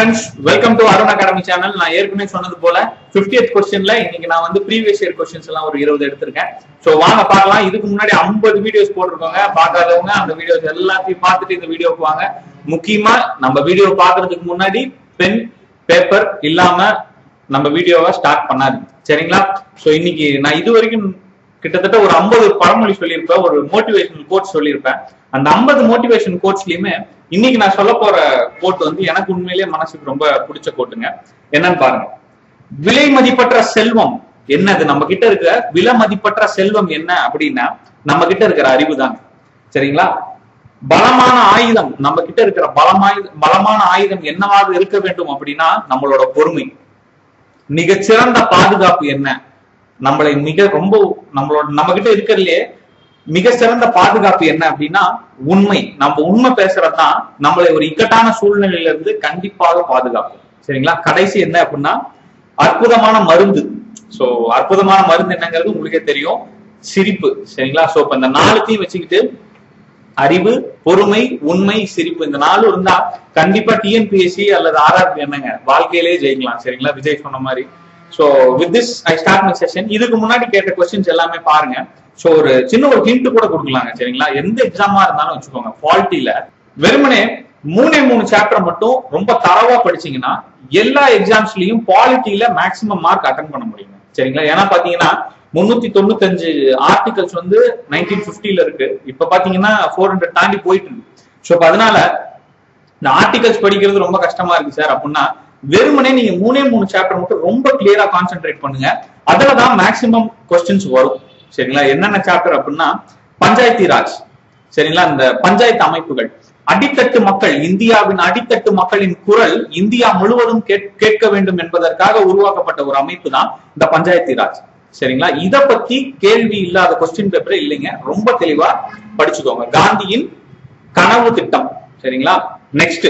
Friends welcome to Arun academy channel நான் ஏற்கனவே சொன்னது போல 50th கொஸ்டின்ல இன்னைக்கு நான் வந்து ப்ரீவியஸ் இயர் கொஸ்டின்ஸ் எல்லாம் ஒரு இருபது எடுத்திருக்கேன் சோ வாங்க பார்க்கலாம் இதுக்கு முன்னாடி 50 வீடியோஸ் போட்டிருக்கோங்க பார்க்காதவங்க அந்த வீடியோஸ் எல்லாத்தையும் பார்த்துட்டு இந்த வீடியோக்கு வாங்க முக்கியமா நம்ம வீடியோ பார்க்கறதுக்கு முன்னாடி பென் பேப்பர் இல்லாம நம்ம வீடியோவை ஸ்டார்ட் பண்ணாதீங்க சரிங்களா சோ இன்னைக்கு நான் இது வரைக்கும் கிட்டத்தட்ட ஒரு 50 பழமொழி சொல்லியிருப்பேன் ஒரு மோட்டிவேஷனல் கோட் சொல்லியிருப்பேன் அந்த 50 மோட்டிவேஷன் கோட்ஸ்லயுமே இன்னைக்கு நான் சொல்ல போற கோட் வந்து எனக்கு உண்மையிலேயே மனசுக்கு ரொம்ப பிடிச்ச கோட்டுங்க என்னன்னு பாருங்க விலை மதிப்பற்ற செல்வம் என்னது நம்ம கிட்ட இருக்கிற விலை மதிப்பற்ற செல்வம் என்ன அப்படின்னா நம்ம கிட்ட இருக்கிற அறிவு தாங்க சரிங்களா பலமான ஆயுதம் நம்ம கிட்ட இருக்கிற பலமாய் பலமான ஆயுதம் என்னவாக இருக்க வேண்டும் அப்படின்னா நம்மளோட பொறுமை மிகச்சிறந்த பாதுகாப்பு என்ன நம்மளை மிக ரொம்ப நம்மளோட நம்ம கிட்ட இருக்கிறதுலே மிக சிறந்த பாதுகாப்பு என்ன அப்படின்னா உண்மை நம்ம உண்மை பேசுறதுதான் நம்மளை ஒரு இக்கட்டான சூழ்நிலையில இருந்து கண்டிப்பாக பாதுகாக்கும் சரிங்களா கடைசி என்ன அப்படின்னா அற்புதமான மருந்து சோ அற்புதமான மருந்து என்னங்கிறது உங்களுக்கே தெரியும் சிரிப்பு சரிங்களா சோ இப்ப இந்த நாலுத்தையும் வச்சுக்கிட்டு அறிவு பொறுமை உண்மை சிரிப்பு இந்த நாலு இருந்தா கண்டிப்பா டிஎன்பிஎஸ்சி அல்லது ஆர்ஆர்பி என்னங்க வாழ்க்கையிலே ஜெயிக்கலாம் சரிங்களா விஜய் சொன்ன மாதிரி so with this I start my session இதுக்கு முன்னாடி கேட்ட கொஸ்டின்ஸ் எல்லாமே பாருங்க சோ ஒரு சின்ன ஒரு ஹிண்ட் கூட கொடுக்கலாங்க சரிங்களா எந்த எக்ஸாமா இருந்தாலும் வச்சுக்கோங்க குவாலிட்டியில வெறுமனே மூணே மூணு சாப்டர் மட்டும் ரொம்ப தரவா படிச்சீங்கன்னா எல்லா எக்ஸாம்ஸ்லயும் குவாலிட்டியில மேக்ஸிமம் மார்க் அட்டன் பண்ண முடியுங்க சரிங்களா ஏன்னா பாத்தீங்கன்னா முன்னூத்தி தொண்ணூத்தஞ்சு ஆர்டிகல்ஸ் வந்து நைன்டீன் பிப்டில இருக்கு இப்ப பாத்தீங்கன்னா ஃபோர் ஹண்ட்ரட் தாண்டி போயிட்டு இருக்கு ஸோ அதனால இந்த ஆர்டிகல்ஸ் படிக்கிறது ரொம்ப கஷ்டமா இருக்கு சார் அப்படின்னா வெறுமனே நீங்க மூணே மூணு சாப்டர் மட்டும் ரொம்ப கிளியரா கான்சென்ட்ரேட் பண்ணுங்க அதுலதான் மேக்சிமம் கொஸ்டின்ஸ் வரும் சரிங்களா என்னென்ன சாப்டர் அப்படின்னா பஞ்சாயத்தி ராஜ் சரிங்களா இந்த பஞ்சாயத்து அமைப்புகள் அடித்தட்டு மக்கள் இந்தியாவின் அடித்தட்டு மக்களின் குரல் இந்தியா முழுவதும் கேட்க வேண்டும் என்பதற்காக உருவாக்கப்பட்ட ஒரு அமைப்பு தான் இந்த பஞ்சாயத்தி ராஜ் சரிங்களா இத பத்தி கேள்வி இல்லாத கொஸ்டின் பேப்பரே இல்லைங்க ரொம்ப தெளிவா படிச்சுக்கோங்க காந்தியின் கனவு திட்டம் சரிங்களா நெக்ஸ்ட்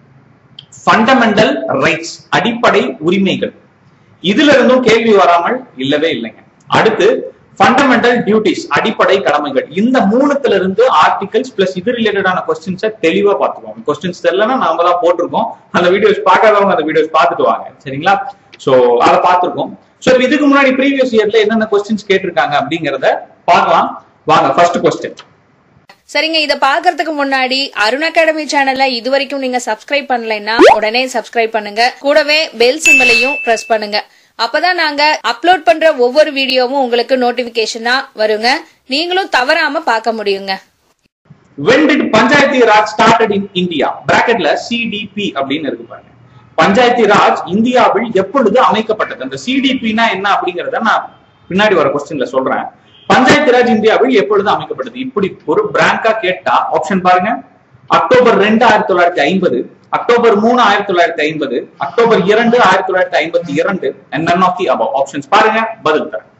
ஃபண்டமெண்டல் ரைட்ஸ் அடிப்படை உரிமைகள் இதுல இருந்தும் கேள்வி வராமல் இல்லவே இல்லைங்க அடுத்து ஃபண்டமெண்டல் டியூட்டிஸ் அடிப்படை கடமைகள் இந்த மூணுத்துல இருந்து ஆர்டிகல்ஸ் பிளஸ் இது ரிலேட்டடான கொஸ்டின்ஸை தெளிவா பார்த்துக்கோங்க கொஸ்டின்ஸ் தெரியலன்னா நாம தான் போட்டிருக்கோம் அந்த வீடியோஸ் பார்க்காதவங்க அந்த வீடியோஸ் பார்த்துட்டு வாங்க சரிங்களா சோ அதை பார்த்துருக்கோம் சோ இதுக்கு முன்னாடி ப்ரீவியஸ் இயர்ல என்னென்ன கொஸ்டின்ஸ் கேட்டிருக்காங்க அப்படிங்கறத பார்க்கலாம் வாங்க ஃபர்ஸ்ட் கொஸ்டின் சரிங்க இத பாக்குறதுக்கு முன்னாடி அருண் அகாடமி சேனல்ல இது வரைக்கும் நீங்க சப்ஸ்கிரைப் பண்ணலைன்னா உடனே சப்ஸ்கிரைப் பண்ணுங்க கூடவே பெல் சிம்பலையும் பிரஸ் பண்ணுங்க அப்பதான் நாங்க அப்லோட் பண்ற ஒவ்வொரு வீடியோவும் உங்களுக்கு நோட்டிபிகேஷனா வருங்க நீங்களும் தவறாம பார்க்க முடியுங்க when did Panchayati Raj started in India பிராக்கெட்ல சிடிபி அப்படின்னு இருக்கு பாருங்க பஞ்சாயத்தி ராஜ் இந்தியாவில் எப்பொழுது அமைக்கப்பட்டது அந்த சிடிபினா என்ன அப்படிங்கறத நான் பின்னாடி வர கொஸ்டின்ல சொல்றேன் பஞ்சாயத்து ராஜ் இந்தியாவில் எப்பொழுது அமைக்கப்பட்டது இப்படி ஒரு பிராங்கா கேட்டா ஆப்ஷன் பாருங்க அக்டோபர் ரெண்டு ஆயிரத்தி தொள்ளாயிரத்தி ஐம்பது அக்டோபர் மூணு ஆயிரத்தி தொள்ளாயிரத்தி ஐம்பது அக்டோபர் இரண்டு ஆயிரத்தி தொள்ளாயிரத்தி ஐம்பத்தி இரண்டு none of the above options பாருங்க பதில் தரேன்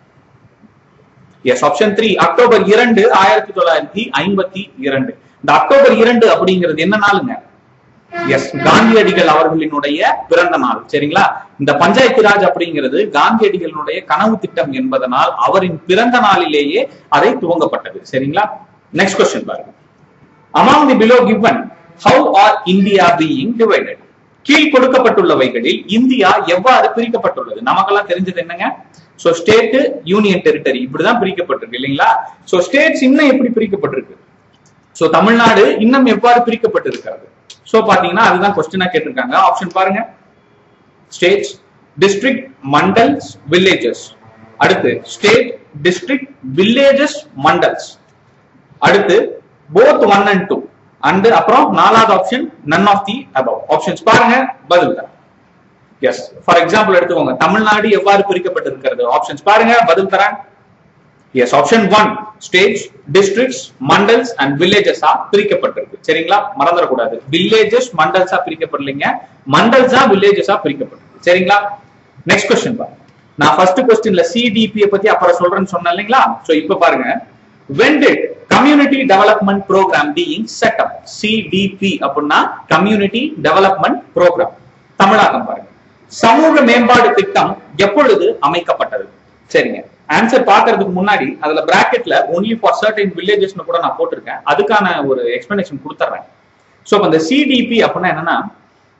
எஸ் ஆப்ஷன் த்ரீ அக்டோபர் இரண்டு ஆயிரத்தி தொள்ளாயிரத்தி ஐம்பத்தி இரண்டு இந்த அக்டோபர் இரண்டு அப்படிங்கிறது என்ன நாளுங்க எஸ் காந்தியடிகள் அவர்களினுடைய பிறந்த நாள் சரிங்களா இந்த பஞ்சாயத்து ராஜ் அப்படிங்கிறது காந்தியடிகளினுடைய கனவு திட்டம் என்பதனால் அவரின் பிறந்த நாளிலேயே அதை துவங்கப்பட்டது சரிங்களா நெக்ஸ்ட் கொஸ்டின் பாருங்க among the below given how are India being divided கீழ் கொடுக்கப்பட்டுள்ளவைகளில் இந்தியா எவ்வாறு பிரிக்கப்பட்டுள்ளது நமக்கெல்லாம் தெரிஞ்சது என்னங்க சோ ஸ்டேட் யூனியன் டெரிட்டரி இப்படிதான் பிரிக்கப்பட்டிருக்கு இல்லைங்களா சோ ஸ்டேட்ஸ் இன்னும் எப்படி பிரிக்கப்பட்டிருக்கு சோ தமிழ்நாடு இன்னும் எவ்வாறு பிரிக்கப்பட்டிருக்கிறது சோ பாத்தீங்கன்னா அதுதான் கொஸ்டினா கேட்டிருக்காங்க ஆப்ஷன் பாருங்க ஸ்டேட்ஸ் டிஸ்ட்ரிக்ட் மண்டல்ஸ் வில்லேஜஸ் அடுத்து ஸ்டேட் டிஸ்ட்ரிக்ட் வில்லேஜஸ் மண்டல்ஸ் அடுத்து both one and two and அப்புறம் நாலாவது option none of the above options பாருங்க பதில் தரேன் எஸ் ஃபார் எக்ஸாம்பிள் எடுத்துக்கோங்க தமிழ்நாடு எவ்வாறு பிரிக்கப்பட்டிருக்கிறது ஆப்ஷன்ஸ் பாருங்க பதில் தரேன் yes option one states districts mandals and வில்லேஜஸா பிரிக்கப்பட்டிருக்கு சரிங்களா மறந்துடக்கூடாது வில்லேஜஸ் மண்டல்ஸா பிரிக்கப்படலைங்க மண்டல்ஸா வில்லேஜஸா பிரிக்கப்பட்டிருக்கு சரிங்களா நெக்ஸ்ட் கொஸ்டின் பாருங்க நான் ஃபர்ஸ்ட் கொஸ்டின்ல சிடிபி பத்தி அப்புறம் சொல்றேன்னு சொன்னேன் இல்லைங்களா சோ இப்ப பாருங்க when did community development program being set up cdp அப்படின்னா community development program தமிழாக்கம் பாருங்க சமூக மேம்பாடு திட்டம் எப்பொழுது அமைக்கப்பட்டது சரிங்க ஆன்சர் பாக்குறதுக்கு முன்னாடி அதுல பிராக்கெட்ல ஒன்லி ஃபார் சர்டன் வில்லேஜஸ் கூட நான் போட்டிருக்கேன் அதுக்கான ஒரு எக்ஸ்பிளனேஷன் கொடுத்துறேன் சோ அந்த சிடிபி அப்படின்னா என்னன்னா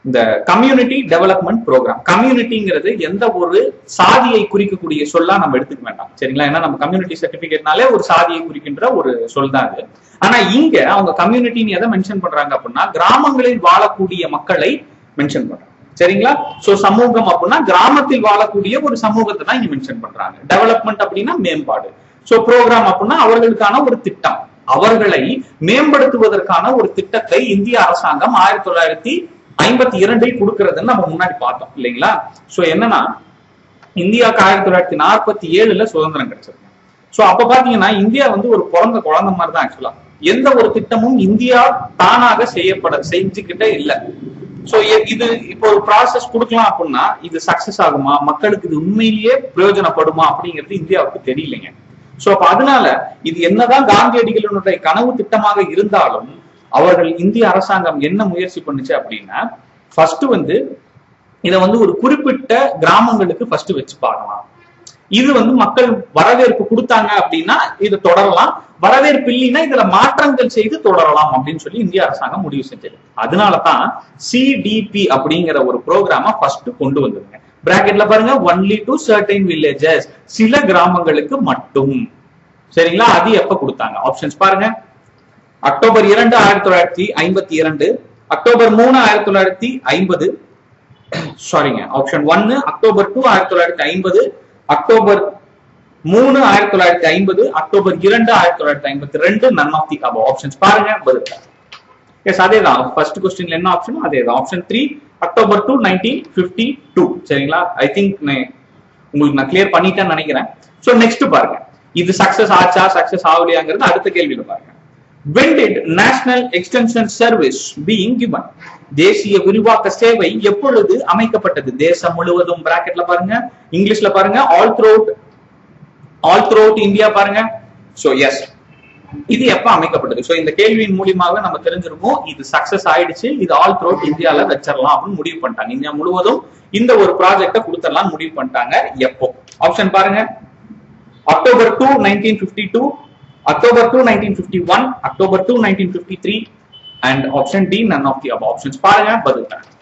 இந்த கம்யூனிட்டி டெவலப்மெண்ட் ப்ரோக்ராம் கம்யூனிட்டிங்கிறது எந்த ஒரு சாதியை குறிக்கக்கூடிய சொல்லா நம்ம எடுத்துக்க வேண்டாம் சரிங்களா ஏன்னா நம்ம கம்யூனிட்டி சர்டிபிகேட்னாலே ஒரு சாதியை குறிக்கின்ற ஒரு சொல் தான் அது ஆனா இங்க அவங்க கம்யூனிட்டின்னு எதை மென்ஷன் பண்றாங்க அப்படின்னா கிராமங்களில் வாழக்கூடிய மக்களை மென்ஷன் பண்றாங்க சரிங்களா சோ சமூகம் அப்படின்னா கிராமத்தில் வாழக்கூடிய ஒரு சமூகத்தை தான் இங்க மென்ஷன் பண்றாங்க டெவலப்மெண்ட் அப்படின்னா மேம்பாடு சோ ப்ரோக்ராம் அப்படின்னா அவர்களுக்கான ஒரு திட்டம் அவர்களை மேம்படுத்துவதற்கான ஒரு திட்டத்தை இந்திய அரசாங்கம் ஆயிரத்தி தொள்ளாயிரத்தி ஐம்பத்தி இரண்டில் கொடுக்கறதுன்னு நம்ம முன்னாடி பார்த்தோம் இல்லைங்களா சோ என்னன்னா இந்தியாவுக்கு ஆயிரத்தி தொள்ளாயிரத்தி நாற்பத்தி ஏழுல சுதந்திரம் கிடைச்சிருக்கு சோ அப்ப பாத்தீங்கன்னா இந்தியா வந்து ஒரு பிறந்த குழந்தை மாதிரி தான் ஆக்சுவலா எந்த ஒரு திட்டமும் இந்தியா தானாக செய்யப்பட செஞ்சுக்கிட்டே இல்ல சோ இது இப்போ ஒரு ப்ராசஸ் கொடுக்கலாம் அப்படின்னா இது சக்சஸ் ஆகுமா மக்களுக்கு இது உண்மையிலேயே பிரயோஜனப்படுமா அப்படிங்கிறது இந்தியாவுக்கு தெரியலைங்க சோ அப்ப அதனால இது என்னதான் காந்தியடிகளினுடைய கனவு திட்டமாக இருந்தாலும் அவர்கள் இந்திய அரசாங்கம் என்ன முயற்சி பண்ணுச்சு அப்படின்னா ஃபர்ஸ்ட் வந்து இதை வந்து ஒரு குறிப்பிட்ட கிராமங்களுக்கு ஃபர்ஸ்ட் வச்சு பார்க்கலாம் இது வந்து மக்கள் வரவேற்பு கொடுத்தாங்க அப்படின்னா இது தொடரலாம் வரவேற்பு இல்லைன்னா இதுல மாற்றங்கள் செய்து தொடரலாம் அப்படின்னு சொல்லி இந்திய அரசாங்கம் முடிவு செஞ்சது அதனாலதான் சிடிபி அப்படிங்கிற ஒரு ப்ரோக்ராம ஃபர்ஸ்ட் கொண்டு வந்ததுங்க பிராக்கெட்ல பாருங்க ஒன்லி டு சர்டைன் வில்லேஜஸ் சில கிராமங்களுக்கு மட்டும் சரிங்களா அது எப்ப கொடுத்தாங்க ஆப்ஷன்ஸ் பாருங்க அக்டோபர் இரண்டு ஆயிரத்தி தொள்ளாயிரத்தி ஐம்பத்தி இரண்டு அக்டோபர் மூணு ஆயிரத்தி தொள்ளாயிரத்தி ஐம்பது சாரிங்க ஆப்ஷன் ஒன்னு அக்டோபர் டூ ஆயிரத்தி தொள்ளாயிரத்தி ஐம்பது அக்டோபர் மூணு ஆயிரத்தி தொள்ளாயிரத்தி ஐம்பது அக்டோபர் இரண்டு ஆயிரத்தி தொள்ளாயிரத்தி ஐம்பத்தி ரெண்டு none of the above options பாருங்க பதில் எஸ் அதே தான் ஃபர்ஸ்ட் கொஸ்டின்ல என்ன ஆப்ஷன் அதே தான் option three October two nineteen fifty two சரிங்களா ஐ திங்க் உங்களுக்கு நான் கிளியர் பண்ணிட்டேன்னு நினைக்கிறேன் ஸோ நெக்ஸ்ட் பாருங்க இது சக்சஸ் ஆச்சா சக்சஸ் ஆகலையாங்கிறது அடுத்த கேள்வியில பாருங்க when did national extension service being given தேசிய விரிவாக்க சேவை எப்பொழுது அமைக்கப்பட்டது தேசம் முழுவதும் பிராக்கெட்ல பாருங்க இங்கிலீஷ்ல பாருங்க all throughout all throughout India பாருங்க சோ எஸ் இது எப்ப அமைக்கப்பட்டது சோ இந்த கேள்வியின் மூலியமாக நம்ம தெரிஞ்சிருக்கோம் இது சக்சஸ் ஆயிடுச்சு இது ஆல் த்ரோட் இந்தியால வச்சிடலாம் அப்படின்னு முடிவு பண்ணிட்டாங்க இந்தியா முழுவதும் இந்த ஒரு ப்ராஜெக்ட கொடுத்துடலாம் முடிவு பண்ணிட்டாங்க எப்போ ஆப்ஷன் பாருங்க October two nineteen fifty two October 2, 1951, October 2, 1953, and option D, none of the above options. பாருங்க பதில்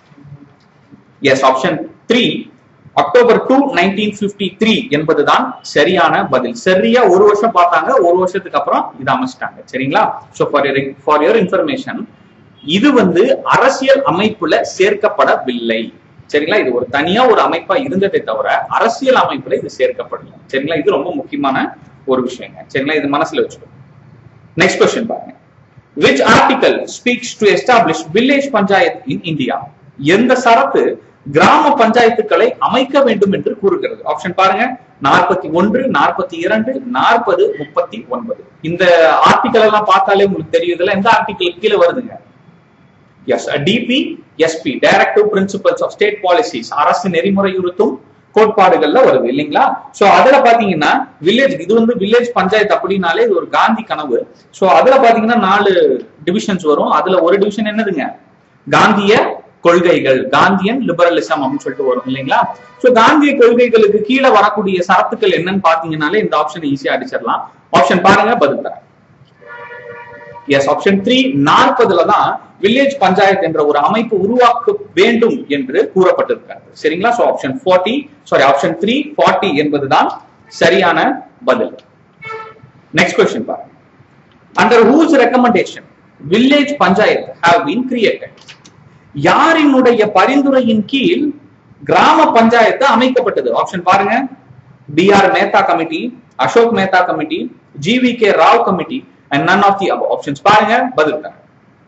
yes option three October two nineteen fifty three என்பதுதான் சரியான பதில் சரியா ஒரு வருஷம் பார்த்தாங்க ஒரு வருஷத்துக்கு அப்புறம் இது அமைச்சிட்டாங்க சரிங்களா so for for your information இது வந்து அரசியல் அமைப்புல சேர்க்கப்படவில்லை சரிங்களா இது ஒரு தனியா ஒரு அமைப்பா இருந்ததே தவிர அரசியல் அமைப்புல இது சேர்க்கப்படல சரிங்களா இது ரொம்ப முக்கியமான ஒரு விஷயங்க சரிங்களா இது மனசுல வச்சுக்கோ நெக்ஸ்ட் கொஸ்டின் பாருங்க which article speaks to establish village panchayat in India எந்த சரத்து கிராம பஞ்சாயத்துக்களை அமைக்க வேண்டும் என்று கூறுகிறது ஆப்ஷன் பாருங்க நாற்பத்தி ஒன்று நாற்பத்தி இரண்டு நாற்பது முப்பத்தி ஒன்பது இந்த ஆர்டிகல் எல்லாம் பார்த்தாலே உங்களுக்கு தெரியுதுல எந்த ஆர்டிகல் கீழே வருதுங்க yes DP SP directive principles of state policies அரசு நெறிமுறையுறுத்தும் கோட்பாடுகள்ல வருது இல்லைங்களா சோ அதுல பாத்தீங்கன்னா வில்லேஜ் இது வந்து வில்லேஜ் பஞ்சாயத்து அப்படின்னாலே இது ஒரு காந்தி கனவு சோ அதுல பாத்தீங்கன்னா நாலு டிவிஷன்ஸ் வரும் அதுல ஒரு டிவிஷன் என்னதுங்க காந்திய கொள்கைகள் காந்தியன் லிபரலிசம் அப்படின்னு சொல்லிட்டு வரும் இல்லைங்களா சோ காந்திய கொள்கைகளுக்கு கீழே வரக்கூடிய சரத்துக்கள் என்னன்னு பாத்தீங்கன்னாலே இந்த ஆப்ஷன் ஈஸியா அடிச்சிடலாம் ஆப்ஷன் பாருங்க பதில் தரேன் எஸ் ஆப்ஷன் த்ரீ நாற்பதுல தான் வில்லேஜ் பஞ்சாயத்து என்ற ஒரு அமைப்பு உருவாக்க வேண்டும் என்று கூறப்பட்டிருக்கிறது சரிங்களா so option forty sorry option three forty என்பதுதான் சரியான பதில் நெக்ஸ்ட் கொஸ்டின் பாருங்க under whose recommendation village panchayat have been created யாரினுடைய பரிந்துரையின் கீழ் கிராம பஞ்சாயத்து அமைக்கப்பட்டது ஆப்ஷன் பாருங்க B R Mehta committee Ashok Mehta committee G V K Rao committee and none of the options பாருங்க பதில் தரேன்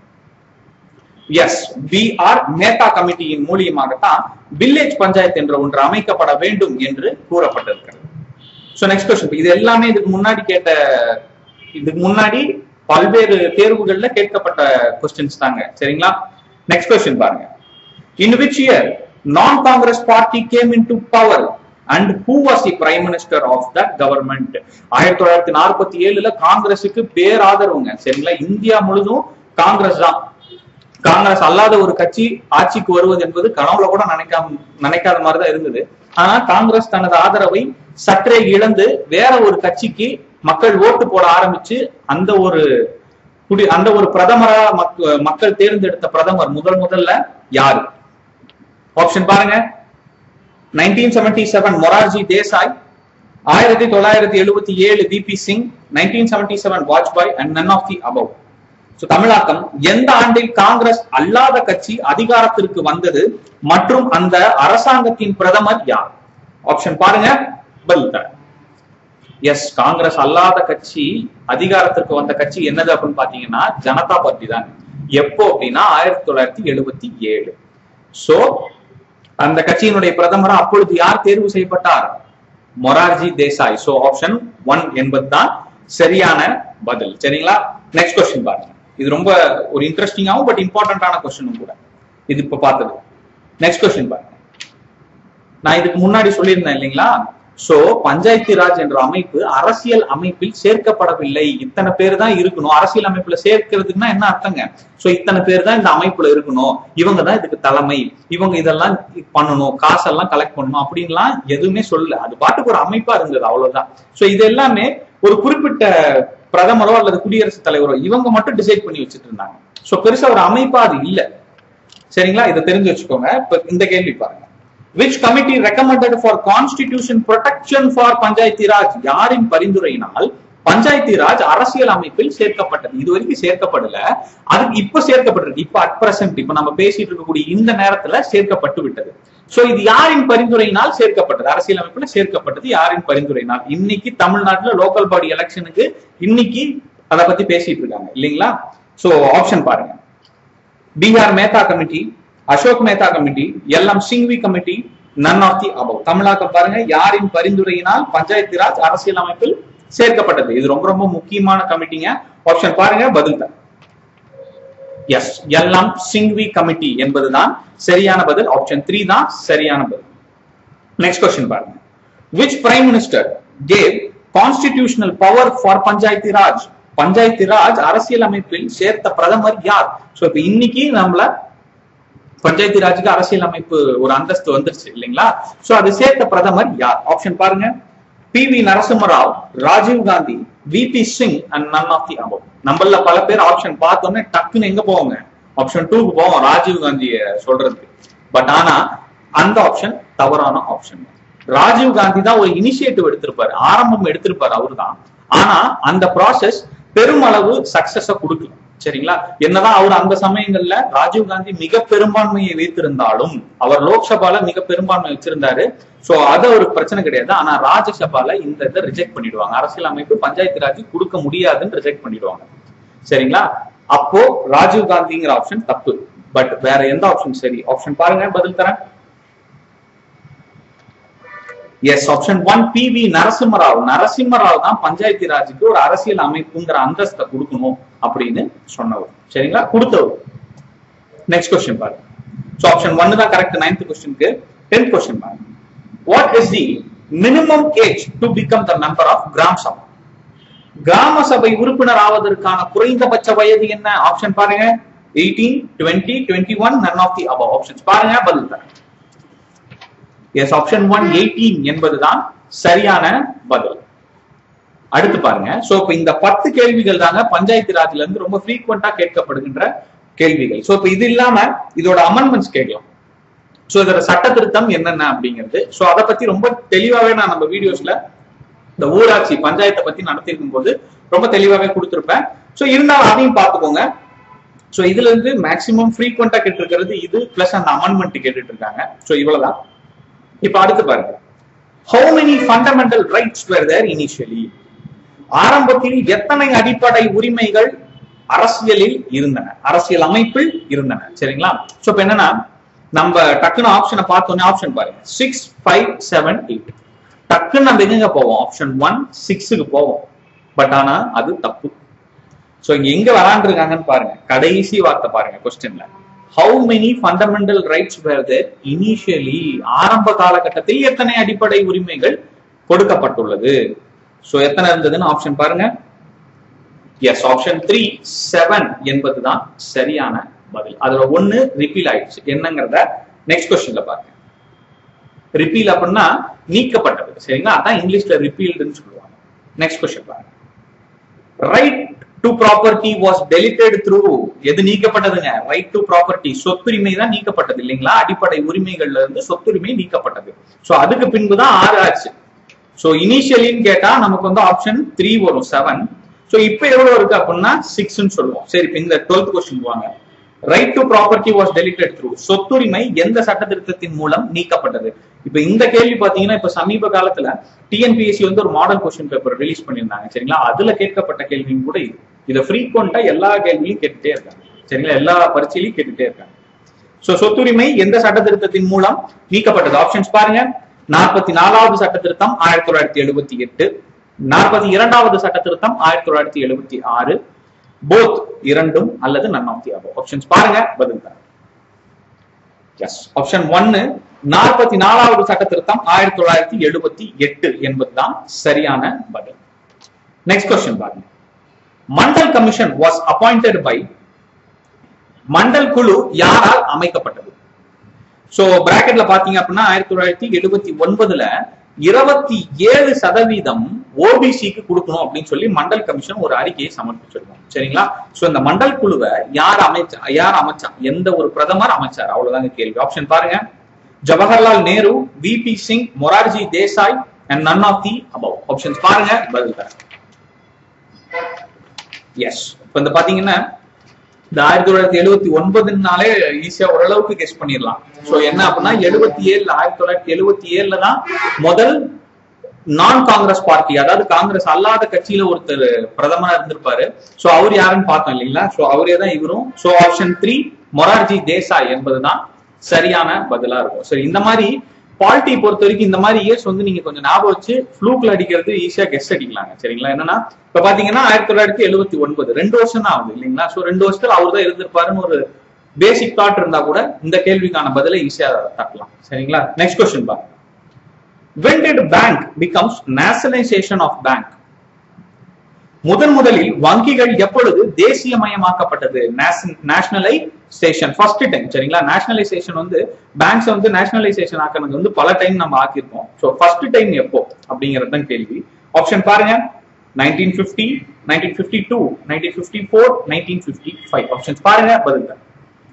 எஸ் பி ஆர் மேத்தா கமிட்டியின் மூலியமாகத்தான் வில்லேஜ் பஞ்சாயத்து என்ற ஒன்று அமைக்கப்பட வேண்டும் என்று கூறப்பட்டிருக்கிறது சோ நெக்ஸ்ட் கொஸ்டின் இது எல்லாமே இதுக்கு முன்னாடி கேட்ட இதுக்கு முன்னாடி பல்வேறு தேர்வுகள்ல கேட்கப்பட்ட கொஸ்டின்ஸ் தாங்க சரிங்களா நெக்ஸ்ட் கொஸ்டின் பாருங்க இன் which year non Congress party came in to power and who was the prime minister of the government ஆயிரத்தி தொள்ளாயிரத்தி நாற்பத்தி ஏழுல காங்கிரஸுக்கு பேராதரவுங்க சரிங்களா இந்தியா முழுதும் காங்கிரஸ் தான் காங்கிரஸ் அல்லாத ஒரு கட்சி ஆட்சிக்கு வருவது என்பது கனவுல கூட நினைக்காம நினைக்காத மாதிரி தான் இருந்தது ஆனா காங்கிரஸ் தனது ஆதரவை சற்றே இழந்து வேற ஒரு கட்சிக்கு மக்கள் ஓட்டு போட ஆரம்பிச்சு அந்த ஒரு குடி அந்த ஒரு பிரதமரா மக்- மக்கள் தேர்ந்தெடுத்த பிரதமர் முதல் முதல்ல யாரு ஆப்ஷன் பாருங்க nineteen seventy seven Morarji Desai ஆயிரத்தி தொள்ளாயிரத்தி எழுபத்தி ஏழு V P Singh nineteen seventy seven Vajpayee and none of the above so தமிழாக்கம் எந்த ஆண்டில் காங்கிரஸ் அல்லாத கட்சி அதிகாரத்திற்கு வந்தது மற்றும் அந்த அரசாங்கத்தின் பிரதமர் யார் ஆப்ஷன் பாருங்க பதில் தரேன் எஸ் காங்கிரஸ் அல்லாத கட்சி அதிகாரத்திற்கு வந்த கட்சி என்னது அப்படின்னு பாத்தீங்கன்னா ஜனதா பார்ட்டி தான் எப்போ அப்படின்னா ஆயிரத்தி தொள்ளாயிரத்தி எழுபத்தி ஏழு சோ அந்த கட்சியினுடைய பிரதமரா அப்பொழுது யார் தேர்வு செய்யப்பட்டார் Morarji Desai so option one என்பதுதான் சரியான பதில் சரிங்களா நெக்ஸ்ட் கொஸ்டின் பாருங்க இது ரொம்ப ஒரு இன்ட்ரெஸ்டிங்காவும் பட் இம்பார்ட்டன்டான கொஸ்டினும் கூட இது இப்ப பார்த்தது நெக்ஸ்ட் கொஸ்டின் பாருங்க நான் இதுக்கு முன்னாடி சொல்லியிருந்தேன் இல்லைங்களா சோ பஞ்சாயத்து ராஜ் என்ற அமைப்பு அரசியல் அமைப்பில் சேர்க்கப்படவில்லை இத்தனை பேர் தான் இருக்கணும் அரசியல் அமைப்புல சேர்க்கிறதுக்குன்னா என்ன அர்த்தங்க சோ இத்தனை பேர் தான் இந்த அமைப்புல இருக்கணும் இவங்க தான் இதுக்கு தலைமை இவங்க இதெல்லாம் பண்ணணும் காசெல்லாம் கலெக்ட் பண்ணணும் அப்படின்லாம் எதுவுமே சொல்லல அது பாட்டுக்கு ஒரு அமைப்பா இருந்தது அவ்வளவுதான் சோ இது எல்லாமே ஒரு குறிப்பிட்ட பிரதமரோ அல்லது குடியரசுத் தலைவரோ இவங்க மட்டும் டிசைட் பண்ணி வச்சுட்டு இருந்தாங்க சோ பெருசா ஒரு அமைப்பா அது இல்ல சரிங்களா இதை தெரிஞ்சு வச்சுக்கோங்க இப்ப இந்த கேள்வி பாருங்க which committee recommended for constitution protection for பஞ்சாயத்தி Raj யாரின் பரிந்துரையினால் பஞ்சாயத்தி ராஜ் அரசியல் அமைப்பில் சேர்க்கப்பட்டது இது வரைக்கும் சேர்க்கப்படல அதுக்கு இப்ப சேர்க்கப்பட்டிருக்கு இப்ப அட் பிரசன்ட் இப்ப நம்ம பேசிட்டு இருக்கக்கூடிய இந்த நேரத்துல சேர்க்கப்பட்டு விட்டது சோ இது யாரின் பரிந்துரையினால் சேர்க்கப்பட்டது அரசியல் அமைப்புல சேர்க்கப்பட்டது யாரின் பரிந்துரையினால் இன்னைக்கு தமிழ்நாட்டுல லோக்கல் பாடி எலெக்ஷனுக்கு இன்னைக்கு அதை பத்தி பேசிட்டு இருக்காங்க இல்லைங்களா சோ ஆப்ஷன் பாருங்க B R Mehta committee Ashok Mehta committee L M Singhvi committee none of the above தமிழாக்கம் பாருங்க யாரின் பரிந்துரையினால் பஞ்சாயத்து ராஜ் அரசியல் அமைப்பில் சேர்க்கப்பட்டது இது ரொம்ப ரொம்ப முக்கியமான கமிட்டிங்க ஆப்ஷன் பாருங்க பதில் தான் எஸ் எல்எம் சிங்வி கமிட்டி என்பதுதான் சரியான பதில் ஆப்ஷன் த்ரீ தான் சரியான பதில் நெக்ஸ்ட் கொஸ்டின் பாருங்க which prime minister gave constitutional power for Panchayat Raj Panchayat Raj அரசியல் அமைப்பில் சேர்த்த பிரதமர் யார் சோ இப்ப இன்னைக்கு நம்மள பஞ்சாயத்து ராஜுக்கு அரசியல் அமைப்பு ஒரு அந்தஸ்து வந்துருச்சு இல்லைங்களா சோ அது சேர்த்த பிரதமர் யார் ஆப்ஷன் பாருங்க P V Narasimha Rao Rajiv Gandhi V P Singh and none of the above நம்மள பல பேர் ஆப்ஷன் பார்த்தோன்னே டக்குன்னு எங்க போவாங்க ஆப்ஷன் டூக்கு போவோம் ராஜீவ் காந்திய சொல்றதுக்கு பட் ஆனா அந்த ஆப்ஷன் தவறான ஆப்ஷன் ராஜீவ் காந்தி தான் ஒரு இனிஷியேட்டிவ் எடுத்திருப்பாரு ஆரம்பம் எடுத்திருப்பாரு அவரு தான் ஆனா அந்த ப்ராசஸ் பெருமளவு சக்சஸ கொடுக்கல சரிங்களா என்னதான் அவர் அந்த சமயங்கள்ல ராஜீவ் காந்தி மிக பெரும்பான்மையை வைத்திருந்தாலும் அவர் லோக்சபால மிக பெரும்பான்மை வச்சிருந்தாரு சோ அது ஒரு பிரச்சனை கிடையாது ஆனா ராஜ்யசபால இந்த இதை ரிஜெக்ட் பண்ணிடுவாங்க அரசியல் அமைப்பு பஞ்சாயத்து ராஜ் கொடுக்க முடியாதுன்னு ரிஜெக்ட் பண்ணிடுவாங்க சரிங்களா அப்போ ராஜீவ் காந்திங்கிற ஆப்ஷன் தப்பு பட் வேற எந்த ஆப்ஷன் சரி ஆப்ஷன் பாருங்க பதில் தரேன் yes option one P V Narasimha Rao Narasimha Rao தான் பஞ்சாயத்து ராஜுக்கு ஒரு அரசியல் அமைப்புங்கிற அந்தஸ்தை கொடுக்கணும் அப்படின்னு சொன்னவர் சரிங்களா கொடுத்தவர் நெக்ஸ்ட் கொஸ்டின் பாருங்க ஸோ ஆப்ஷன் ஒன்னு தான் கரெக்ட் நைன்த் கொஸ்டினுக்கு டென்த் கொஸ்டின் பாருங்க what is the minimum age to become the member of Gram Sabha கிராம சபை உறுப்பினர் ஆவதற்கான குறைந்தபட்ச வயது என்ன ஆப்ஷன் பாருங்க eighteen twenty twenty one none of the above options பாருங்க பதில் தரேன் எஸ் ஆப்ஷன் ஒன் எயிட்டீன் என்பதுதான் சரியான பதில் அடுத்து பாருங்க சோ இப்ப இந்த பத்து கேள்விகள் தாங்க பஞ்சாயத்து ராஜ்ல இருந்து ரொம்ப ஃப்ரீக்வெண்டா கேட்கப்படுகின்ற கேள்விகள் சோ இப்ப இது இல்லாம இதோட அமெண்ட்மெண்ட்ஸ் கேட்கலாம் சோ இதோட சட்ட திருத்தம் என்னென்ன அப்படிங்கிறது சோ அதை பத்தி ரொம்ப தெளிவாவே நான் நம்ம வீடியோஸ்ல இந்த ஊராட்சி பஞ்சாயத்தை பத்தி நடத்திருக்கும் போது ரொம்ப தெளிவாவே கொடுத்திருப்பேன் சோ இருந்தாலும் அதையும் பார்த்துக்கோங்க சோ இதுல இருந்து மேக்சிமம் ஃப்ரீக்வெண்டா கேட்டிருக்கிறது இது பிளஸ் அந்த அமெண்ட்மெண்ட் கேட்டுட்டு இருக்காங்க சோ இவ்வளவுதான் இப்ப அடுத்து பாருங்க how many fundamental rights were there initially ஆரம்பத்தில் எத்தனை அடிப்படை உரிமைகள் அரசியலில் இருந்தன அரசியல் அமைப்பில் இருந்தன சரிங்களா சோ இப்ப என்னன்னா நம்ம டக்குன்னு ஆப்ஷனை பார்த்தோன்னே ஆப்ஷன் பாருங்க சிக்ஸ் ஃபைவ் செவன் எயிட் டக்குன்னு நம்ம எங்க போவோம் ஆப்ஷன் ஒன் சிக்ஸுக்கு போவோம் பட் ஆனா அது தப்பு சோ இங்க எங்க விளாண்டுருக்காங்கன்னு பாருங்க கடைசி வார்த்தை பாருங்க கொஸ்டின்ல how many fundamental rights were there initially ஆரம்ப காலகட்டத்தில் எத்தனை அடிப்படை உரிமைகள் கொடுக்கப்பட்டுள்ளது சோ எத்தனை இருந்ததுன்னு ஆப்ஷன் பாருங்க எஸ் ஆப்ஷன் த்ரீ செவன் என்பதுதான் சரியான பதில் அதுல ஒண்ணு ரிப்பீல் ஆயிடுச்சு என்னங்கிறத நெக்ஸ்ட் கொஸ்டின்ல பாருங்க ரிப்பீல் அப்படின்னா நீக்கப்பட்டது சரிங்களா அதான் இங்கிலீஷ்ல ரிப்பீல்டுன்னு சொல்லுவாங்க நெக்ஸ்ட் கொஸ்டின் பாருங்க right to property was deleted through எது நீக்கப்பட்டதுங்க ரைட் டு ப்ராப்பர்ட்டி சொத்துரிமை தான் நீக்கப்பட்டது இல்லைங்களா அடிப்படை உரிமைகள்ல இருந்து சொத்துரிமை நீக்கப்பட்டது சோ அதுக்கு பின்பு தான் ஆறு ஆச்சு சோ இனிஷியலின்னு கேட்டா நமக்கு வந்து ஆப்ஷன் த்ரீ வரும் செவன் சோ இப்போ எவ்வளவு இருக்கு அப்படின்னா சிக்ஸ்னு சொல்லுவோம் சரி இப்ப இந்த டுவெல்த் கொஸ்டின் வாங்க right to property was deleted through சொத்துரிமை எந்த சட்ட திருத்தத்தின் மூலம் நீக்கப்பட்டது இப்ப இந்த கேள்வி பாத்தீங்கன்னா இப்ப சமீப காலத்துல டிஎன்பிஎஸ்சி வந்து ஒரு மாடல் கொஸ்டின் பேப்பர் ரிலீஸ் பண்ணியிருந்தாங்க சரிங்களா அதுல கேட்கப்பட்ட கேள்வியும் கூட இது இதை ஃப்ரீக்வெண்டா எல்லா கேள்வியும் கேட்டுட்டே இருக்காங்க சரிங்களா எல்லா பரீட்சையிலையும் கேட்டுட்டே இருக்காங்க சோ சொத்துரிமை எந்த சட்ட திருத்தத்தின் மூலம் நீக்கப்பட்டது ஆப்ஷன்ஸ் பாருங்க நாற்பத்தி நாலாவது சட்ட திருத்தம் ஆயிரத்தி தொள்ளாயிரத்தி எழுபத்தி எட்டு நாற்பத்தி இரண்டாவது சட்ட திருத்தம் ஆயிரத்தி தொள்ளாயிரத்தி எழுபத்தி ஆறு போத் இரண்டும் அல்லது none of the above options பாருங்க பதில் தான் எஸ் ஆப்ஷன் ஒன்னு நாற்பத்தி நாலாவது சட்ட திருத்தம் ஆயிரத்தி தொள்ளாயிரத்தி எழுபத்தி எட்டு என்பதுதான் சரியான பதில் நெக்ஸ்ட் கொஸ்டின் பாருங்க Mandal commission was appointed by Mandal குழு யாரால் அமைக்கப்பட்டது சோ பிராக்கெட்ல பாத்தீங்க அப்படின்னா ஆயிரத்தி தொள்ளாயிரத்தி எழுபத்தி ஒன்பதுல இருபத்தி ஏழு சதவீதம் ஓபிசிக்கு கொடுக்கணும் அப்படின்னு சொல்லி மண்டல் கமிஷன் ஒரு அறிக்கையை சமர்ப்பிச்சிருக்கோம் சரிங்களா சோ இந்த மண்டல் குழுவை யார் அமைச்சா யார் அமைச்சா எந்த ஒரு பிரதமர் அமைச்சார் அவ்வளவுதாங்க கேள்வி ஆப்ஷன் பாருங்க Jawaharlal Nehru V P Singh Morarji Desai and none of the above options பாருங்க பதில் தரேன் எஸ் இப்ப இந்த பாத்தீங்கன்னா இந்த ஆயிரத்தி தொள்ளாயிரத்தி எழுபத்தி ஒன்பதுனாலே ஈஸியா ஓரளவுக்கு கெஸ் பண்ணிடலாம் சோ என்ன அப்படின்னா எழுபத்தி ஏழுல ஆயிரத்தி தொள்ளாயிரத்தி எழுபத்தி ஏழுல தான் முதல் நான் காங்கிரஸ் பார்ட்டி அதாவது காங்கிரஸ் அல்லாத கட்சியில ஒருத்தர் பிரதமரா இருந்திருப்பாரு சோ அவர் யாருன்னு பார்த்தோம் இல்லைங்களா சோ அவரே தான் இவரும் so option three Morarji Desai என்பதுதான் சரியான பதிலா இருக்கும் சரி இந்த மாதிரி பாலிட்டி பொறுத்த வரைக்கும் இந்த மாதிரி இயர்ஸ் வந்து நீங்க கொஞ்சம் ஞாபகம் வச்சு ஃப்ளூக்ல அடிக்கிறது ஈஸியா கெஸ் அடிக்கலாங்க சரிங்களா என்னன்னா இப்ப பாத்தீங்கன்னா ஆயிரத்தி தொள்ளாயிரத்தி எழுபத்தி ஒன்பது ரெண்டு வருஷம் தான் ஆகுது இல்லைங்களா சோ ரெண்டு வருஷத்துல அவர் தான் இருந்திருப்பாருன்னு ஒரு பேசிக் தாட் இருந்தா கூட இந்த கேள்விக்கான பதிலை ஈஸியா தட்டலாம் சரிங்களா நெக்ஸ்ட் கொஸ்டின் பாருங்க when did bank becomes nationalization of bank முதன் முதலில் வங்கிகள் எப்பொழுது தேசியமயமாக்கப்பட்டது நேஷனலைசேஷன் ஃபர்ஸ்ட் டைம் சரிங்களா நேஷனலைசேஷன் வந்து பேங்க்ஸ் வந்து நேஷனலைசேஷன் ஆக்கினது வந்து பல டைம் நம்ம ஆக்கியிருக்கோம் ஸோ ஃபர்ஸ்ட் டைம் எப்போ அப்படிங்கிறது தான் கேள்வி ஆப்ஷன் பாருங்க nineteen fifty nineteen fifty two nineteen fifty four nineteen fifty five options பாருங்க பதில் தான்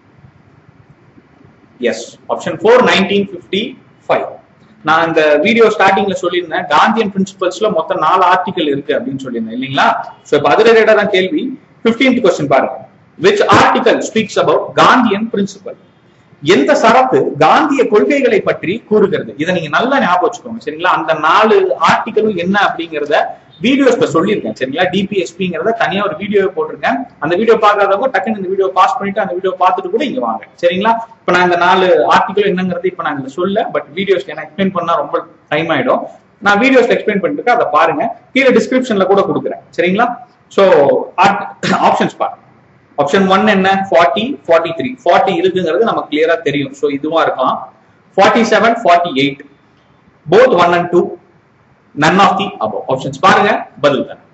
yes option four nineteen fifty five நான் இந்த வீடியோ ஸ்டார்டிங்ல சொல்லியிருந்தேன் காந்தியன் பிரின்சிபல்ஸ்ல மொத்தம் நாலு ஆர்டிகல் இருக்கு அப்படின்னு சொல்லியிருந்தேன் இல்லைங்களா சோ இப்ப அது ரிலேட்டடா தான் கேள்வி பிப்டீன்த் கொஸ்டின் பாருங்க which article speaks about Gandhian principle எந்த சரத்து காந்திய கொள்கைகளை பற்றி கூறுகிறது இதை நீங்க நல்லா ஞாபகம் வச்சுக்கோங்க சரிங்களா அந்த நாலு ஆர்டிகளும் என்ன அப்படிங்கறத வீடியோஸ்ல சொல்லியிருக்கேன் சரிங்களா டிபிஎஸ்பிங்கிறத தனியா ஒரு வீடியோ போட்டிருக்கேன் அந்த வீடியோ பார்க்காதவங்க டக்குன்னு இந்த வீடியோ பாஸ் பண்ணிட்டு அந்த வீடியோ பார்த்துட்டு கூட இங்க வாங்க சரிங்களா இப்ப நான் இந்த நாலு ஆர்டிகல் என்னங்கிறது இப்ப நான் இங்க சொல்ல பட் வீடியோஸ் என்ன எக்ஸ்பிளைன் பண்ணா ரொம்ப டைம் ஆயிடும் நான் வீடியோஸ் எக்ஸ்பிளைன் பண்ணிட்டு அதை பாருங்க கீழே டிஸ்கிரிப்ஷன்ல கூட கொடுக்குறேன் சரிங்களா சோ ஆப்ஷன்ஸ் பாருங்க ஆப்ஷன் ஒன் என்ன ஃபார்ட்டி ஃபார்ட்டி த்ரீ ஃபார்ட்டி இருக்குங்கிறது நமக்கு கிளியரா தெரியும் ஸோ இதுவா இருக்கலாம் forty seven forty eight both one and two none of the above options பாருங்க பதில் தான்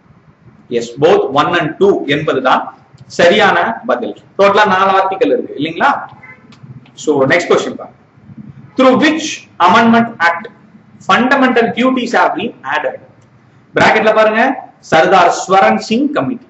yes both one and two என்பதுதான் சரியான பதில் டோட்டலா நாலு ஆர்டிகல் இருக்கு இல்லைங்களா சோ நெக்ஸ்ட் கொஸ்டின் பாருங்க through which amendment act fundamental duties have been added பிராக்கெட்ல பாருங்க சர்தார் ஸ்வரன் சிங் கமிட்டி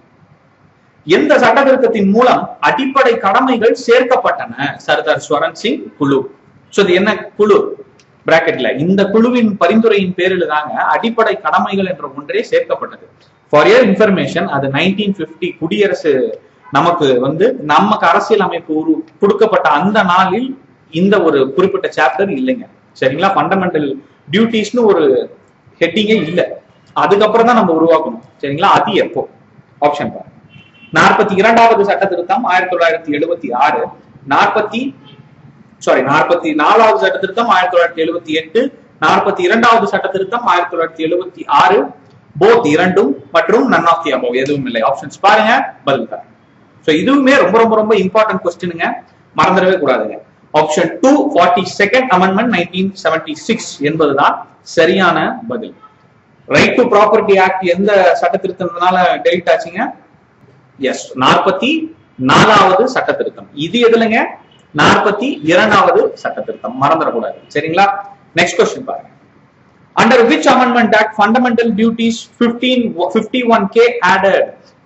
எந்த சட்ட திருத்தத்தின் மூலம் அடிப்படை கடமைகள் சேர்க்கப்பட்டன சர்தார் ஸ்வரன் சிங் குழு சோ இது என்ன குழு பிராக்கெட்ல இந்த குழுவின் பரிந்துரையின் பேரில் தாங்க அடிப்படை கடமைகள் என்ற ஒன்றே சேர்க்கப்பட்டது ஃபார் இயர் இன்ஃபர்மேஷன் அது நைன்டீன் பிப்டி குடியரசு நமக்கு வந்து நமக்கு அரசியல் அமைப்பு உரு கொடுக்கப்பட்ட அந்த நாளில் இந்த ஒரு குறிப்பிட்ட சாப்டர் இல்லைங்க சரிங்களா ஃபண்டமெண்டல் டியூட்டிஸ்னு ஒரு ஹெட்டிங்கே இல்லை அதுக்கப்புறம் தான் நம்ம உருவாக்கணும் சரிங்களா அது எப்போ ஆப்ஷன் பாருங்க நாற்பத்தி இரண்டாவது சட்ட திருத்தம் ஆயிரத்தி தொள்ளாயிரத்தி எழுபத்தி ஆறு நாற்பத்தி சாரி நாற்பத்தி நாலாவது சட்ட திருத்தம் ஆயிரத்தி தொள்ளாயிரத்தி எழுபத்தி எட்டு நாற்பத்தி இரண்டாவது சட்ட திருத்தம் ஆயிரத்தி தொள்ளாயிரத்தி எழுபத்தி ஆறு போத் இரண்டும் மற்றும் நன் ஆஃப் தி அபவ் எதுவும் இல்லை ஆப்ஷன்ஸ் பாருங்க பதில் தரேன் ஸோ இதுவுமே ரொம்ப ரொம்ப ரொம்ப இம்பார்ட்டன்ட் கொஸ்டினுங்க மறந்துடவே கூடாதுங்க option two forty second amendment nineteen seventy six என்பதுதான் சரியான பதில் ரைட் டு ப்ராப்பர்ட்டி ஆக்ட் எந்த சட்ட திருத்தத்தினால டெலிட் ஆச்சுங்க எஸ் நாற்பத்தி நாலாவது சட்ட திருத்தம் இது எதுலங்க நாற்பத்தி இரண்டாவது சட்ட திருத்தம் மறந்துடக்கூடாது சரிங்களா நெக்ஸ்ட் கொஸ்டின் பாருங்க under which amendment act fundamental duties fifteen fifty one கே ஆடட்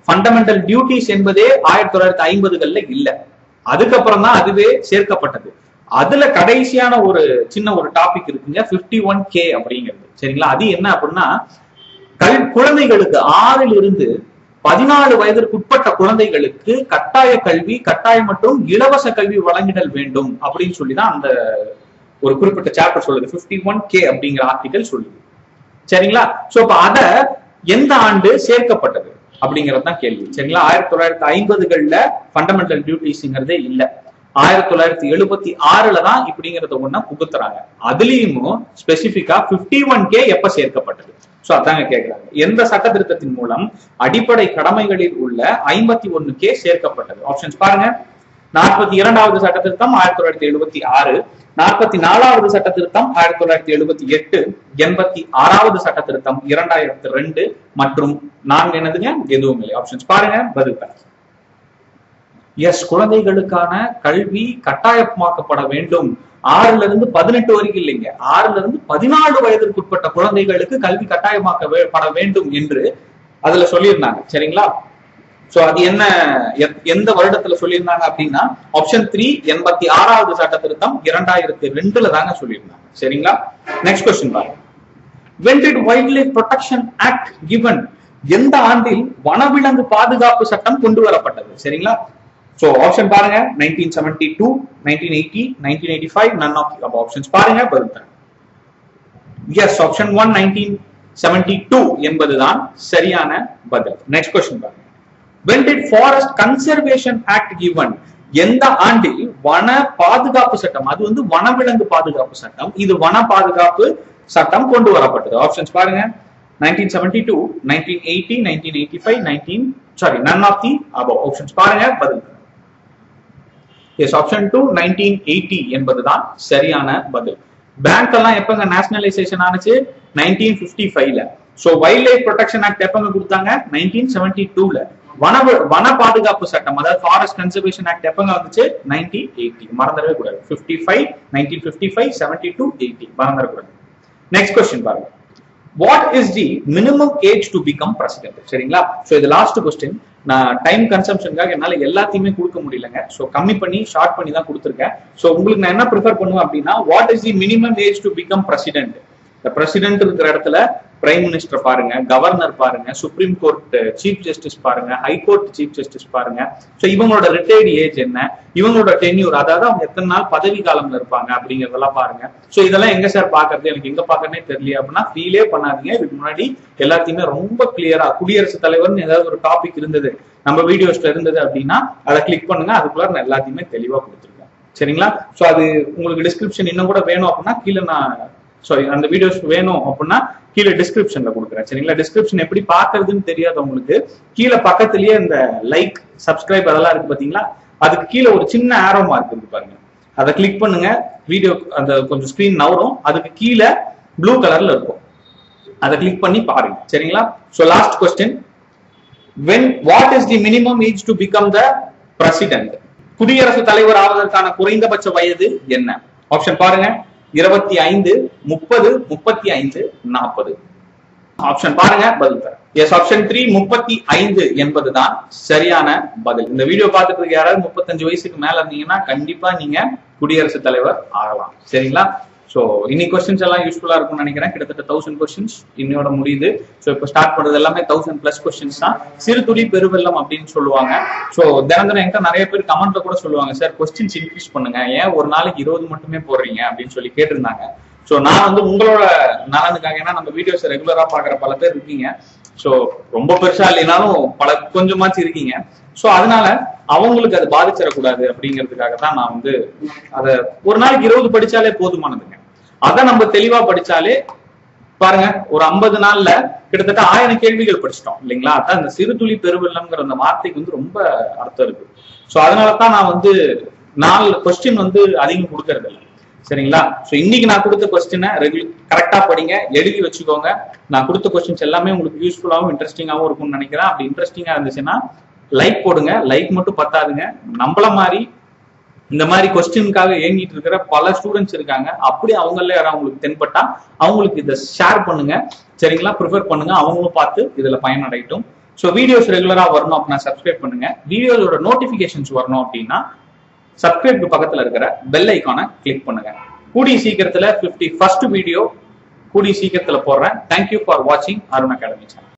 ஃபண்டமெண்டல் டியூட்டிஸ் என்பதே ஆயிரத்தி தொள்ளாயிரத்தி ஐம்பதுகள்ல இல்ல அதுக்கப்புறம் தான் அதுவே சேர்க்கப்பட்டது அதுல கடைசியான ஒரு சின்ன ஒரு டாபிக் இருக்குங்க 51k ஒன் கே அப்படிங்கிறது சரிங்களா அது என்ன அப்படின்னா கல் குழந்தைகளுக்கு ஆறில் இருந்து பதினாலு வயதிற்குட்பட்ட குழந்தைகளுக்கு கட்டாய கல்வி கட்டாய மற்றும் இலவச கல்வி வழங்கிடல் வேண்டும் அப்படின்னு சொல்லி தான் அந்த ஒரு குறிப்பிட்ட சாப்டர் சொல்லுது 51k ஒன் கே அப்படிங்கிற ஆர்டிகல் சொல்லுது சரிங்களா சோ அப்ப அத எந்த ஆண்டு சேர்க்கப்பட்டது அப்படிங்கிறது தான் கேள்வி சரிங்களா ஆயிரத்தி தொள்ளாயிரத்தி ஐம்பதுகள்ல ஃபண்டமெண்டல் டியூட்டிஸ்ங்கிறதே இல்ல ஆயிரத்தி தொள்ளாயிரத்தி எழுபத்தி ஆறுல தான் இப்படிங்கறத ஒண்ணா புகுத்துறாங்க அதுலயும் ஸ்பெசிபிக்கா 51k ஒன் கே எப்ப சேர்க்கப்பட்டது சோ அதாங்க கேக்குறாங்க எந்த சட்ட திருத்தத்தின் மூலம் அடிப்படை கடமைகளில் உள்ள ஐம்பத்தி ஒன்னு கே சேர்க்கப்பட்டது ஆப்ஷன்ஸ் பாருங்க நாற்பத்தி இரண்டாவது சட்ட திருத்தம் ஆயிரத்தி தொள்ளாயிரத்தி எழுபத்தி ஆறு நாற்பத்தி நாலாவது சட்ட திருத்தம் ஆயிரத்தி தொள்ளாயிரத்தி எழுபத்தி எட்டு எண்பத்தி ஆறாவது சட்ட திருத்தம் இரண்டாயிரத்தி ரெண்டு மற்றும் நான்கு என்னதுங்க எதுவும் இல்லை ஆப்ஷன்ஸ் பாருங்க பதில் பாருங்க எஸ் குழந்தைகளுக்கான கல்வி கட்டாயமாக்கப்பட வேண்டும் ஆறுல இருந்து பதினெட்டு வரைக்கும் இல்லைங்க ஆறுல இருந்து பதினாலு வயதிற்குட்பட்ட குழந்தைகளுக்கு கல்வி கட்டாயமாக்க வே- பட வேண்டும் என்று அதுல சொல்லியிருந்தாங்க சரிங்களா சோ அது என்ன எத்- எந்த வருடத்துல சொல்லியிருந்தாங்க அப்படின்னா ஆப்ஷன் த்ரீ எண்பத்தி ஆறாவது சட்ட திருத்தம் இரண்டாயிரத்தி ரெண்டுல தாங்க சொல்லியிருந்தாங்க சரிங்களா நெக்ஸ்ட் கொஸ்டின் பாருங்க when did wildlife protection act given எந்த ஆண்டில் வனவிலங்கு பாதுகாப்பு சட்டம் கொண்டு வரப்பட்டது சரிங்களா சோ ஆப்ஷன் பாருங்க 1972 1980 1985 none of the above options பாருங்க பதில் தரேன் yes option one nineteen seventy two என்பதுதான் சரியான பதில் நெக்ஸ்ட் கொஸ்டின் பாருங்க when did forest conservation act given எந்த ஆண்டில் வன பாதுகாப்பு சட்டம் அது வந்து வனவிலங்கு பாதுகாப்பு சட்டம் இது வன பாதுகாப்பு சட்டம் கொண்டு வரப்பட்டது ஆப்ஷன்ஸ் பாருங்க 1972 1980 1985 19 sorry none of the above options பாருங்க பதில் yes option two nineteen eighty என்பதுதான் சரியான பதில் பேங்க் எல்லாம் எப்பங்க நேஷனலைசேஷன் ஆனுச்சு நைன்டீன் பிப்டி ஃபைவ்ல so wildlife protection act எப்பங்க கொடுத்தாங்க நைன்டீன் செவன்டி டூல வன வன பாதுகாப்பு சட்டம் அதாவது ஃபாரஸ்ட் கன்சர்வேஷன் ஆக்ட் எப்பங்க வந்துச்சு நைன்டீன் எயிட்டி மறந்துடவே கூடாது fifty five nineteen fifty five seventy two eighty மறந்துடக்கூடாது நெக்ஸ்ட் கொஸ்டின் பாருங்க what is the minimum age to become president சரிங்களா சோ இது லாஸ்ட் கொஸ்டின் நான் டைம் கன்சம்ஷனுக்காக என்னால எல்லாத்தையுமே கொடுக்க முடியலங்க சோ கம்மி பண்ணி ஷார்ட் பண்ணி தான் கொடுத்துருக்கேன் சோ உங்களுக்கு நான் என்ன ப்ரிஃபர் பண்ணுவேன் அப்படின்னா what is the minimum age to become president இந்த பிரசிடென்ட் இருக்கிற இடத்துல பிரைம் மினிஸ்டர் பாருங்க கவர்னர் பாருங்க சுப்ரீம் கோர்ட் சீஃப் ஜஸ்டிஸ் பாருங்க ஹைகோர்ட் சீஃப் ஜஸ்டிஸ் பாருங்க சோ இவங்களோட ரிட்டையர்டு ஏஜ் என்ன இவங்களோட டென்யூர் அதாவது அவங்க எத்தனை நாள் பதவி காலம்ல இருப்பாங்க அப்படிங்கறதெல்லாம் பாருங்க சோ இதெல்லாம் எங்க சார் பாக்குறது எனக்கு எங்க பாக்குறதே தெரியல அப்படின்னா ஃபீலே பண்ணாதீங்க இதுக்கு முன்னாடி எல்லாத்தையுமே ரொம்ப கிளியரா குடியரசுத் தலைவர்னு ஏதாவது ஒரு டாபிக் இருந்தது நம்ம வீடியோஸ்ல இருந்தது அப்படின்னா அதை கிளிக் பண்ணுங்க அதுக்குள்ள நான் எல்லாத்தையுமே தெளிவா கொடுத்துருக்கேன் சரிங்களா சோ அது உங்களுக்கு டிஸ்கிரிப்ஷன் இன்னும் கூட வேணும் அப்படின்னா கீழே நான் சாரி அந்த வீடியோஸ் வேணும் அப்படின்னா கீழே டிஸ்கிரிப்ஷன்ல கொடுக்குறேன் சரிங்களா டிஸ்கிரிப்ஷன் எப்படி பாக்குறதுன்னு தெரியாது உங்களுக்கு கீழே பக்கத்துலயே இந்த லைக் சப்ஸ்கிரைப் அதெல்லாம் இருக்கு பாத்தீங்களா அதுக்கு கீழே ஒரு சின்ன ஆரோ மார்க் இருக்கு பாருங்க அதை கிளிக் பண்ணுங்க வீடியோ அந்த கொஞ்சம் ஸ்கிரீன் நவரும் அதுக்கு கீழே ப்ளூ கலர்ல இருக்கும் அதை கிளிக் பண்ணி பாருங்க சரிங்களா so last question when what is the minimum age to become the president குடியரசுத் தலைவர் ஆவதற்கான குறைந்தபட்ச வயது என்ன ஆப்ஷன் பாருங்க இருபத்தி ஐந்து முப்பது முப்பத்தி ஐந்து நாற்பது ஆப்ஷன் பாருங்க பதில் தர எஸ் ஆப்ஷன் த்ரீ முப்பத்தி ஐந்து என்பதுதான் சரியான பதில் இந்த வீடியோ பார்த்துட்டு இருக்க யாராவது முப்பத்தஞ்சு வயசுக்கு மேல இருந்தீங்கன்னா கண்டிப்பா நீங்க குடியரசுத் தலைவர் ஆகலாம் சரிங்களா சோ இன்னி கொஸ்டின்ஸ் எல்லாம் யூஸ்ஃபுல்லா இருக்கும்னு நினைக்கிறேன் கிட்டத்தட்ட தௌசண்ட் கொஸ்டின்ஸ் இன்னையோட முடியுது சோ இப்போ ஸ்டார்ட் பண்றது எல்லாமே தௌசண்ட் பிளஸ் கொஸ்டின்ஸ் தான் சிறு துளி பெருவெள்ளம் அப்படின்னு சொல்லுவாங்க சோ தினம் தினம் என்கிட்ட நிறைய பேர் கமெண்ட்ல கூட சொல்லுவாங்க சார் கொஸ்டின்ஸ் இன்க்ரீஸ் பண்ணுங்க ஏன் ஒரு நாளைக்கு இருபது மட்டுமே போடுறீங்க அப்படின்னு சொல்லி கேட்டிருந்தாங்க சோ நான் வந்து உங்களோட நலனுக்காக ஏன்னா நம்ம வீடியோஸ் ரெகுலரா பாக்குற பல பேர் இருக்கீங்க சோ ரொம்ப பெருசா இல்லைனாலும் பல கொஞ்சமாச்சு இருக்கீங்க சோ அதனால அவங்களுக்கு அது பாதிச்சிடக்கூடாது அப்படிங்கிறதுக்காக தான் நான் வந்து அத ஒரு நாளைக்கு இருபது படிச்சாலே போதுமானதுங்க அதை நம்ம தெளிவா படிச்சாலே பாருங்க ஒரு ஐம்பது நாள்ல கிட்டத்தட்ட ஆயிரம் கேள்விகள் படிச்சிட்டோம் இல்லைங்களா அதான் இந்த சிறு துளி பெருவெள்ளம்ங்கிற அந்த வார்த்தைக்கு வந்து ரொம்ப அர்த்தம் இருக்கு சோ அதனாலதான் நான் வந்து நாலு கொஸ்டின் வந்து அதிகம் கொடுக்கறது இல்லை சரிங்களா சோ இன்னைக்கு நான் கொடுத்த கொஸ்டினை ரெகுலர் கரெக்டா படிங்க எழுதி வச்சுக்கோங்க நான் கொடுத்த கொஸ்டின்ஸ் எல்லாமே உங்களுக்கு யூஸ்ஃபுல்லாகவும் இன்ட்ரெஸ்டிங்காகவும் இருக்கும்னு நினைக்கிறேன் அப்படி இன்ட்ரெஸ்டிங்கா இருந்துச்சுன்னா லைக் போடுங்க லைக் மட்டும் பத்தாதுங்க நம்மள மாதிரி இந்த மாதிரி கொஸ்டினுக்காக ஏங்கிட்டு இருக்கிற பல ஸ்டூடெண்ட்ஸ் இருக்காங்க அப்படி அவங்கள யாராவது அவங்களுக்கு தென்பட்டா அவங்களுக்கு இதை ஷேர் பண்ணுங்க சரிங்களா ப்ரிஃபர் பண்ணுங்க அவங்களும் பார்த்து இதுல பயனடையட்டும் ஸோ வீடியோஸ் ரெகுலரா வரணும் அப்படின்னா சப்ஸ்கிரைப் பண்ணுங்க வீடியோஸோட நோட்டிபிகேஷன்ஸ் வரணும் அப்படின்னா சப்ஸ்கிரைப்க்கு பக்கத்துல இருக்கிற பெல் ஐக்கானை கிளிக் பண்ணுங்க கூடிய சீக்கிரத்துல 50 ஃபர்ஸ்ட் வீடியோ கூடிய சீக்கிரத்துல போடுறேன் தேங்க்யூ ஃபார் வாட்சிங் அருண் அகாடமி சேனல்